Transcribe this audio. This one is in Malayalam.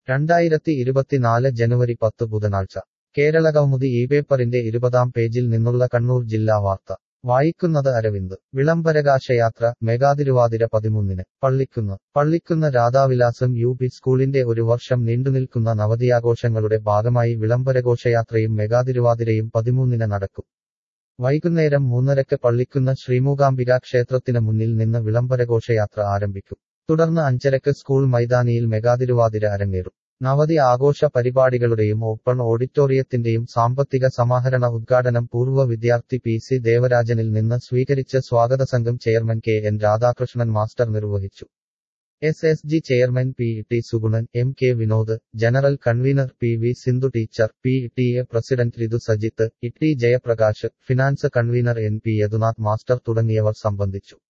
രണ്ടായിരത്തി ഇരുപത്തിനാല് ജനുവരി പത്ത് ബുധനാഴ്ച കേരളകൗമുദി ഈ പേപ്പറിന്റെ ഇരുപതാം പേജിൽ നിന്നുള്ള കണ്ണൂർ ജില്ലാ വാർത്ത വായിക്കുന്നത് അരവിന്ദ് വിളംബരകാശയാത്ര മെഗാതിരുവാതിര പതിമൂന്നിന് പള്ളിക്കുന്ന് പള്ളിക്കുന്ന് രാധാവിലാസം യു പി സ്കൂളിന്റെ ഒരു വർഷം നീണ്ടുനിൽക്കുന്ന നവതിയാഘോഷങ്ങളുടെ ഭാഗമായി വിളംബരഘോഷയാത്രയും മെഗാതിരുവാതിരയും പതിമൂന്നിന് നടക്കും വൈകുന്നേരം മൂന്നരക്ക് പള്ളിക്കുന്ന ശ്രീമൂകാംബിക ക്ഷേത്രത്തിന് മുന്നിൽ നിന്ന് വിളംബരഘോഷയാത്ര ആരംഭിക്കും തുടർന്ന് അഞ്ചരക്ക് സ്കൂൾ മൈതാനിയിൽ മെഗാതിരുവാതിര അരങ്ങേറും നവതി ആഘോഷ പരിപാടികളുടെയും ഓപ്പൺ ഓഡിറ്റോറിയത്തിന്റെയും സാമ്പത്തിക സമാഹരണ ഉദ്ഘാടനം പൂർവ്വ വിദ്യാർത്ഥി പി സി ദേവരാജനിൽ നിന്ന് സ്വീകരിച്ച് സ്വാഗത സംഘം chairman K N Radhakrishnan master നിർവഹിച്ചു S S G chairman P T Suganan M K Vinod general convener P V Sindhu teacher P T A president Rithu Sajith E T Jayaprakash finance convener N P Yadunath master തുടങ്ങിയവർ സംബന്ധിച്ചു